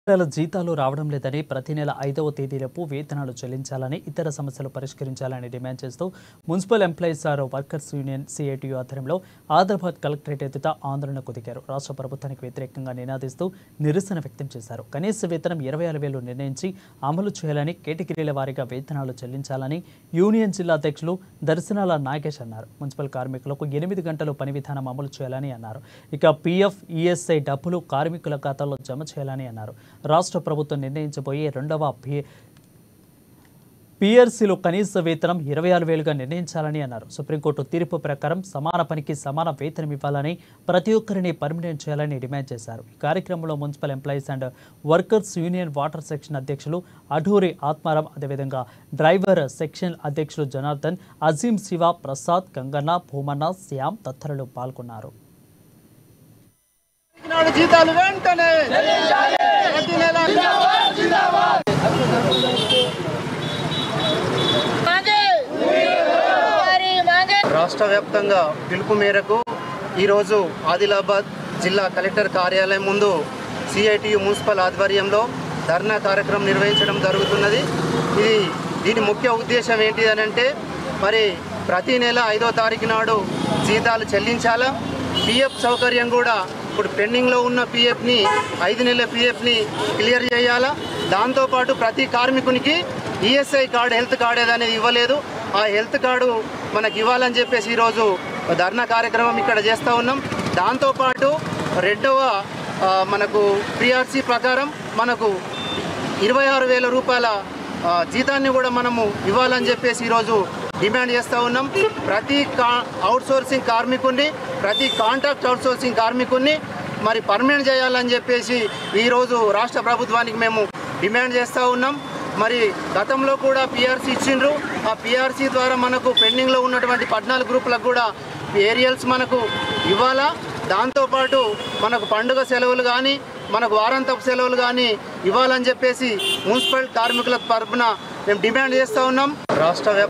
నెల జీతాలు రావడం లేదని ప్రతి నెల ఐదవ తేదీలోపు వేతనాలు చెల్లించాలని ఇతర సమస్యలు పరిష్కరించాలని డిమాండ్ చేస్తూ municipal employees or workers union CITU ఆధ్వర్యంలో ఆదిలాబాద్ కలెక్టరేట్ ఎదుట ఆందోళనకు దిగారు రాష్ట్ర ప్రభుత్వానికి వ్యతిరేకంగా నినాదిస్తూ నిరసన వ్యక్తం చేశారు కనీస వేతనం ఇరవై ఆరు వేలు నిర్ణయించి అమలు చేయాలని కేటగిరీల వారీగా వేతనాలు చెల్లించాలని యూనియన్ జిల్లా అధ్యక్షులు దర్శనాల నాగేష్ అన్నారు మున్సిపల్ కార్మికులకు ఎనిమిది గంటలు పని విధానం అమలు చేయాలని అన్నారు ఇక పీఎఫ్ ఈఎస్ఐ డబ్బులు కార్మికుల ఖాతాల్లో జమ చేయాలని అన్నారు రాష్ట్ర ప్రభుత్వం నిర్ణయించబోయే రెండవ పి పిఆర్సీలో కనీస వేతనం ఇరవై ఆరు వేలుగా నిర్ణయించాలని అన్నారు సుప్రీంకోర్టు తీర్పు ప్రకారం సమాన పనికి సమాన వేతనం ఇవ్వాలని ప్రతి ఒక్కరిని పర్మినెంట్ చేయాలని డిమాండ్ చేశారు ఈ కార్యక్రమంలో municipal employees and workers union water section అధ్యక్షులు అఢూరి ఆత్మారాం అదేవిధంగా డ్రైవర్ సెక్షన్ అధ్యక్షులు జనార్దన్ అజీం శివ ప్రసాద్ గంగన్న భూమన్న శ్యామ్ తదితరులు పాల్గొన్నారు నాడు జీతాలు వెంటనే ప్రతి నెల मांगे हमारी मांगे రాష్ట్ర వ్యాప్తంగా పిలుపు మేరకు ఈరోజు ఆదిలాబాద్ జిల్లా కలెక్టర్ కార్యాలయం ముందు సిఐటియు మున్సిపల్ ఆధ్వర్యంలో ధర్నా కార్యక్రమం నిర్వహించడం జరుగుతున్నది ఇది దీని ముఖ్య ఉద్దేశం ఏంటి అని అంటే మరి ప్రతి నెల ఐదో తారీఖు నాడు జీతాలు చెల్లించాలా పిఎఫ్ సౌకర్యం కూడా ఇప్పుడు పెండింగ్లో ఉన్న పిఎఫ్ని ఐదు నెలల పిఎఫ్ని క్లియర్ చేయాలా దాంతోపాటు ప్రతి కార్మికునికి ఈఎస్ఐ కార్డు హెల్త్ కార్డు ఏదనేది ఇవ్వలేదు ఆ హెల్త్ కార్డు మనకి ఇవ్వాలని చెప్పేసి ఈరోజు ధర్నా కార్యక్రమం ఇక్కడ చేస్తూ ఉన్నాం దాంతోపాటు రెండవ ఆ, మనకు పిఆర్సీ ప్రకారం మనకు ఇరవై ఆరు వేల రూపాయల ఆ, జీతాన్ని కూడా మనము ఇవ్వాలని చెప్పేసి ఈరోజు డిమాండ్ చేస్తూ ఉన్నాం ప్రతి కా అవుట్సోర్సింగ్ కార్మికుడిని ప్రతి కాంట్రాక్ట్ అవుట్సోర్సింగ్ కార్మికుడిని మరి పర్మనెంట్ చేయాలని చెప్పేసి ఈరోజు రాష్ట్ర ప్రభుత్వానికి మేము డిమాండ్ చేస్తూ ఉన్నాం మరి గతంలో కూడా పిఆర్సీ ఇచ్చిండ్రు ఆ పిఆర్సీ ద్వారా మనకు పెండింగ్లో ఉన్నటువంటి పద్నాలుగు గ్రూపులకు కూడా ఏరియల్స్ మనకు ఇవ్వాలా దాంతోపాటు మనకు పండుగ సెలవులు కానీ మనకు వారాంతపు సెలవులు కానీ ఇవ్వాలని చెప్పేసి మున్సిపల్ కార్మికుల తరఫున మేము డిమాండ్ చేస్తూ ఉన్నాం రాష్ట్ర